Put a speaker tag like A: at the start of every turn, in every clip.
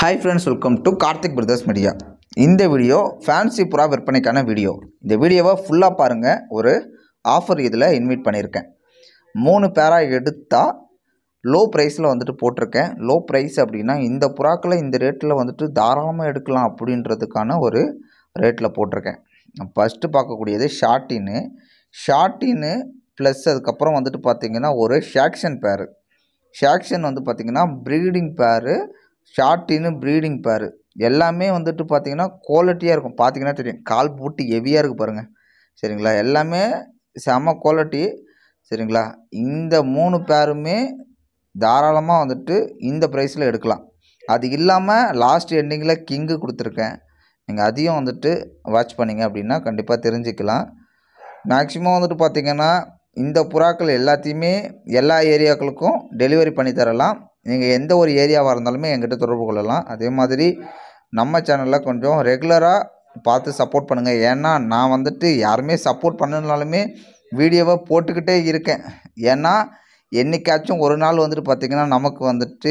A: hi friends welcome to Karthik brothers media இந்த video fancy புறா விற்பனைக்கான வீடியோ இந்த வீடியோவை ஃபுல்லாக பாருங்கள் ஒரு ஆஃபர் இதில் இன்வைட் பண்ணியிருக்கேன் மூணு பேரா எடுத்தால் லோ ப்ரைஸில் வந்துட்டு போட்டிருக்கேன் லோ ப்ரைஸ் அப்படின்னா இந்த புறாக்களை இந்த ரேட்டில் வந்துட்டு தாராளமாக எடுக்கலாம் அப்படின்றதுக்கான ஒரு ரேட்டில் போட்டிருக்கேன் ஃபஸ்ட்டு பார்க்கக்கூடியது ஷார்ட்டின்னு ஷார்ட்டின்னு ப்ளஸ் அதுக்கப்புறம் வந்துட்டு பார்த்திங்கன்னா ஒரு ஷாக்ஷன் பேரு ஷாக்ஷன் வந்து பார்த்திங்கன்னா ப்ரீடிங் பேரு ஷார்ட்டின்னு ப்ரீடிங் பேரு எல்லாமே வந்துட்டு பார்த்திங்கன்னா குவாலிட்டியாக இருக்கும் பார்த்தீங்கன்னா தெரியும் கால் போட்டு ஹெவியாக இருக்குது பாருங்கள் சரிங்களா எல்லாமே செம குவாலிட்டி சரிங்களா இந்த மூணு பேருமே தாராளமாக வந்துட்டு இந்த ப்ரைஸில் எடுக்கலாம் அது இல்லாமல் லாஸ்ட் எண்டிங்கில் கிங்கு கொடுத்துருக்கேன் நீங்கள் அதையும் வந்துட்டு வாட்ச் பண்ணிங்க அப்படின்னா கண்டிப்பாக தெரிஞ்சுக்கலாம் மேக்ஸிமம் வந்துட்டு பார்த்திங்கன்னா இந்த புறாக்கள் எல்லாத்தையுமே எல்லா ஏரியாக்களுக்கும் டெலிவரி பண்ணி தரலாம் நீங்கள் எந்த ஒரு ஏரியாவாக இருந்தாலுமே எங்கிட்ட தொடர்பு கொள்ளலாம் அதே மாதிரி நம்ம சேனலில் கொஞ்சம் ரெகுலராக பார்த்து சப்போர்ட் பண்ணுங்கள் ஏன்னா நான் வந்துட்டு யாருமே சப்போர்ட் பண்ணனாலுமே வீடியோவை போட்டுக்கிட்டே இருக்கேன் ஏன்னா என்றைக்காச்சும் ஒரு நாள் வந்துட்டு பார்த்திங்கன்னா நமக்கு வந்துட்டு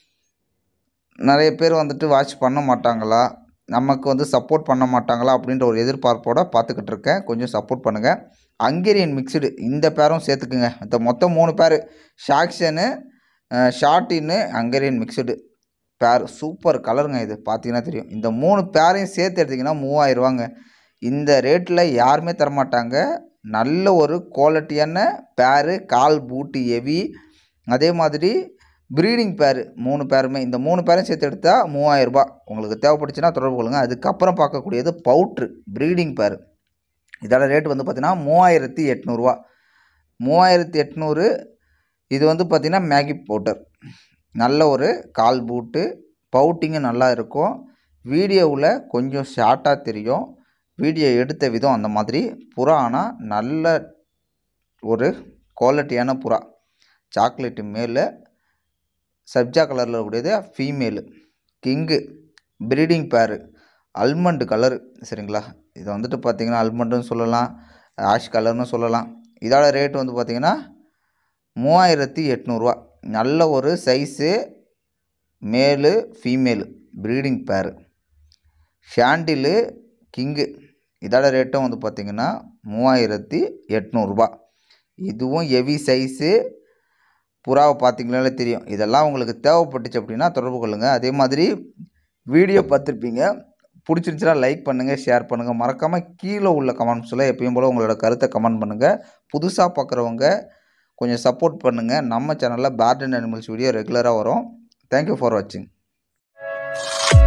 A: நிறைய பேர் வந்துட்டு வாட்ச் பண்ண மாட்டாங்களா நமக்கு வந்து சப்போர்ட் பண்ண மாட்டாங்களா அப்படின்ற ஒரு எதிர்பார்ப்போட பார்த்துக்கிட்டு இருக்கேன் கொஞ்சம் சப்போர்ட் பண்ணுங்கள் ஹங்கேரியன் மிக்சடு இந்த பேரும் சேர்த்துக்குங்க இந்த மொத்தம் மூணு பேர் ஷாக்ஷனு ஷார்ட்டின்னு ஹங்கேரியன் மிக்சடு பேர் சூப்பர் கலருங்க இது பார்த்தீங்கன்னா தெரியும் இந்த மூணு பேரையும் சேர்த்து எடுத்திங்கன்னா மூவாயிரரூவாங்க இந்த ரேட்டில் யாருமே தரமாட்டாங்க நல்ல ஒரு குவாலிட்டியான பேரு கால் பூட்டு ஹெவி அதே மாதிரி ப்ரீடிங் பேர் மூணு பேருமே இந்த மூணு பேரும் சேர்த்து எடுத்தால் மூவாயிரரூபா உங்களுக்கு தேவைப்பட்டுச்சுன்னா தொடர்பு கொள்ளுங்கள் அதுக்கப்புறம் பார்க்கக்கூடியது பவுட்ரு ப்ரீடிங் பேர் இதோட ரேட் வந்து பார்த்திங்கன்னா மூவாயிரத்தி எட்நூறுரூவா மூவாயிரத்தி எட்நூறு இது வந்து பார்த்திங்கன்னா மேகி பவுடர் நல்ல ஒரு கால் பூட்டு பவுட்டிங்கு நல்லா இருக்கும் வீடியோவில் கொஞ்சம் ஷார்ட்டாக தெரியும் வீடியோ எடுத்த விதம் அந்த மாதிரி புறா ஆனால் நல்ல ஒரு குவாலிட்டியான புறா சாக்லேட்டு மேலே சப்ஜா கலரில் கூடியது ஃபீமேலு கிங்கு ப்ரீடிங் பேரு அல்மண்டு கலரு சரிங்களா இதை வந்துட்டு பார்த்திங்கன்னா அல்மண்டுன்னு சொல்லலாம் ஆஷ் கலர்னு சொல்லலாம் இதோட ரேட் வந்து பார்த்திங்கன்னா மூவாயிரத்தி எட்நூறுரூவா நல்ல ஒரு சைஸு மேலு ஃபீமேலு ப்ரீடிங் பேரு ஷாண்டிலு கிங்கு இதோட ரேட்டும் வந்து பார்த்திங்கன்னா மூவாயிரத்தி எட்நூறுரூபா இதுவும் ஹெவி சைஸு புறாவை பார்த்தீங்கனாலே தெரியும் இதெல்லாம் உங்களுக்கு தேவைப்பட்டுச்சு அப்படின்னா தொடர்பு கொள்ளுங்கள் அதே மாதிரி வீடியோ பார்த்துருப்பீங்க பிடிச்சிருந்துச்சுன்னா லைக் பண்ணுங்கள் ஷேர் பண்ணுங்கள் மறக்காமல் கீழே உள்ள கமெண்ட்ஸில் எப்பயும் போல் உங்களோட கருத்தை கமெண்ட் பண்ணுங்கள் புதுசாக பார்க்குறவங்க கொஞ்சம் சப்போர்ட் பண்ணுங்கள் நம்ம சேனலில் பேர்ட் அண்ட் அனிமல்ஸ் வீடியோ ரெகுலராக வரும் தேங்க்யூ ஃபார் வாட்சிங்